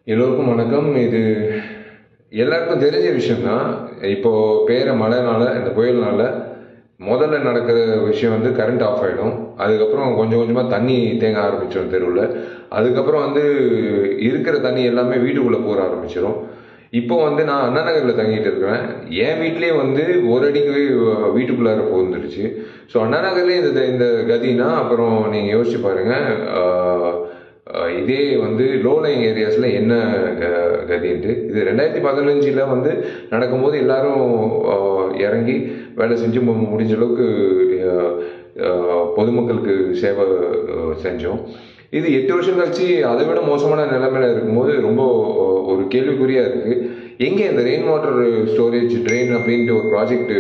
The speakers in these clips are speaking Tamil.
எல்லோருக்கும் வணக்கம் இது எல்லாருக்கும் தெரிஞ்ச விஷயம்தான் இப்போ பெய்கிற மழைனால இந்த புயல்னால முதல்ல நடக்கிற விஷயம் வந்து கரண்ட் ஆஃப் ஆகிடும் அதுக்கப்புறம் கொஞ்சம் கொஞ்சமாக தண்ணி தேங்க ஆரம்பிச்சிடும் தெருவில் அதுக்கப்புறம் வந்து இருக்கிற தண்ணி எல்லாமே வீட்டுக்குள்ளே போக ஆரம்பிச்சிடும் இப்போ வந்து நான் அண்ணா நகரில் தங்கிட்டு இருக்கிறேன் என் வீட்லேயே வந்து ஒரு அடிக்கு வீட்டுக்குள்ளார போந்துடுச்சு ஸோ அண்ணா நகர்லேயே இந்த இந்த கதினா அப்புறம் நீங்கள் யோசிச்சு பாருங்கள் ஆஹ் இதே வந்து லோ லைங் ஏரியாஸில் என்ன க கதின்ட்டு இது ரெண்டாயிரத்தி பதினஞ்சில் வந்து நடக்கும்போது எல்லாரும் ஆஹ் இறங்கி வேலை செஞ்சு மு- முடிஞ்ச அளவுக்கு ஆஹ் ஆஹ் பொதுமக்களுக்கு சேவை ஆஹ் செஞ்சோம் இது எட்டு வருஷம் கழிச்சு அதை விட மோசமான நிலைமையில இருக்கும்போது ரொம்ப ஆஹ் ஒரு கேள்விக்குறியா இருக்கு எங்கே இந்த ரெயின் வாட்டர் ஸ்டோரேஜ் ட்ரெயின் அப்படின்ட்டு ஒரு ப்ராஜெக்ட்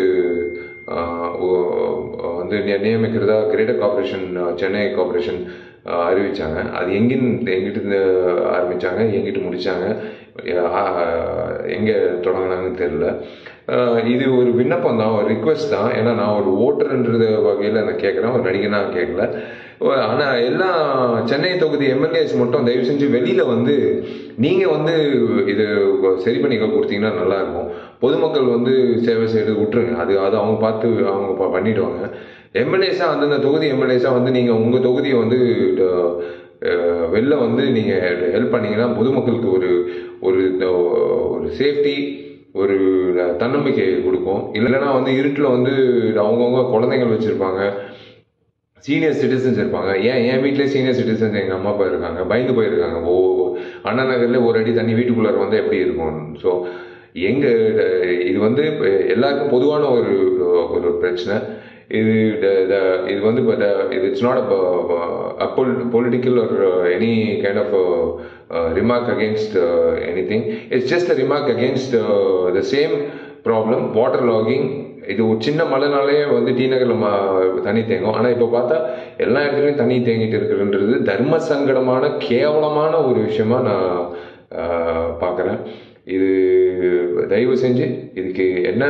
வந்து நி- நியமிக்கிறதா கிரேட்டர் கார்பரேஷன் சென்னை கார்பரேஷன் ஆஹ் அறிவிச்சாங்க அது எங்கின்னு எங்கிட்டு இருந்து ஆரம்பிச்சாங்க எங்கிட்டு முடிச்சாங்க ஆஹ் எங்க தொடங்கினாங்கன்னு தெரியல ஆஹ் இது ஒரு விண்ணப்பம் தான் ஒரு ரிக்வெஸ்ட் தான் ஏன்னா நான் ஒரு ஓட்டர்ன்றது வகையில் நான் கேட்குறேன் ஒரு நடிகனா கேட்கல ஆனால் எல்லா சென்னை தொகுதி எம்எல்ஏஸ் மட்டும் தயவு செஞ்சு வெளியில் வந்து நீங்கள் வந்து இது சரி பண்ணி கொடுத்தீங்கன்னா நல்லா இருக்கும் பொதுமக்கள் வந்து சேவை செய்யறது விட்டுருங்க அது அது அவங்க பார்த்து அவங்க ப- பண்ணிடுவாங்க எம்எல்ஏஸா அந்தந்த தொகுதி எம்எல்ஏஸா வந்து நீங்கள் உங்கள் தொகுதியை வந்து அஹ், வெளில வந்து நீங்கள் ஹெல்ப் பண்ணீங்கன்னா பொதுமக்களுக்கு ஒரு ஒரு ஒரு சேஃப்டி ஒரு தன்னம்பிக்கை கொடுக்கும் இல்லைன்னா வந்து இருட்டில் வந்து அவங்கவுங்க குழந்தைங்கள் வச்சுருப்பாங்க சீனியர் சிட்டிசன்ஸ் இருப்பாங்க ஏன் என் வீட்டிலே சீனியர் சிட்டிசன்ஸ் எங்கள் அம்மா அப்பா இருக்காங்க பயந்து போயிருக்காங்க ஓ அண்ணா நகரில் ஒரு அடி தண்ணி வீட்டுக்குள்ளார வந்து எப்படி இருக்கும் ஸோ எங்க இது வந்து இப்ப எல்லாருக்கும் பொதுவான ஒரு ஒரு பிரச்சனை இது the- the- இது வந்து இது இட்ஸ் நாட் அ பொலிட்டிக்கல் ஒரு any kind of remark against any thing it's just a remark against the same problem water logging இது ஒரு சின்ன மழைனாலே வந்து டி நகரில் ம- தண்ணி தேங்கும் ஆனால் இப்போ பார்த்தா எல்லா இடத்துலையும் தண்ணி தேங்கிட்டு இருக்குன்றது தர்ம சங்கடமான கேவலமான ஒரு விஷயமா நான் பார்க்குறேன் இது தயவு செஞ்சு இதுக்கு என்ன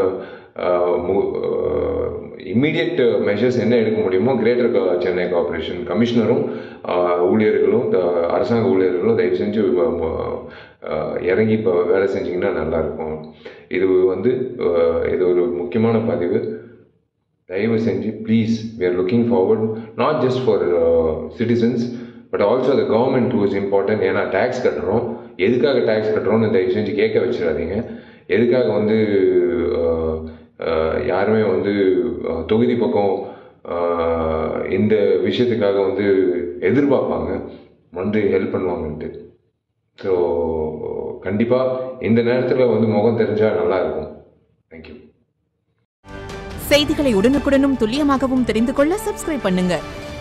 இம்மீடியட் மெஷர்ஸ் என்ன எடுக்க முடியுமோ கிரேட்டர் சென்னை கார்பரேஷன் கமிஷனரும் ஆஹ், ஊழியர்களும் த- அரசாங்க ஊழியர்களும் தயவு செஞ்சு வ- வ- ஆஹ், இறங்கி இப்போ வேலை செஞ்சீங்கன்னா நல்லா இருக்கும் இது வந்து ஆஹ், இது ஒரு முக்கியமான பதிவு தயவு செஞ்சு please we are looking forward not just for citizens but also the government too is important ஏன்னா டேக்ஸ் கட்டுறோம் எதுக்காக டேக்ஸ் கட்டுறோம்னு தயவு செஞ்சு கேட்க வச்சிடாதீங்க எதுக்காக வந்து ஆஹ், ஆஹ், யாருமே வந்து ஆஹ், தொகுதி பக்கம் ஆஹ், இந்த விஷயத்துக்காக வந்து எதிர்பார்ப்பாங்க வந்து ஹெல்ப் பண்ணுவாங்கன்ட்டு ஸோ கண்டிப்பாக இந்த நேரத்தில் வந்து முகம் தெரிஞ்சால் நல்லா இருக்கும் தேங்க்யூ செய்திகளை உடனுக்குடனும் துல்லியமாகவும் தெரிந்து கொள்ள சப்ஸ்கிரைப் பண்ணுங்க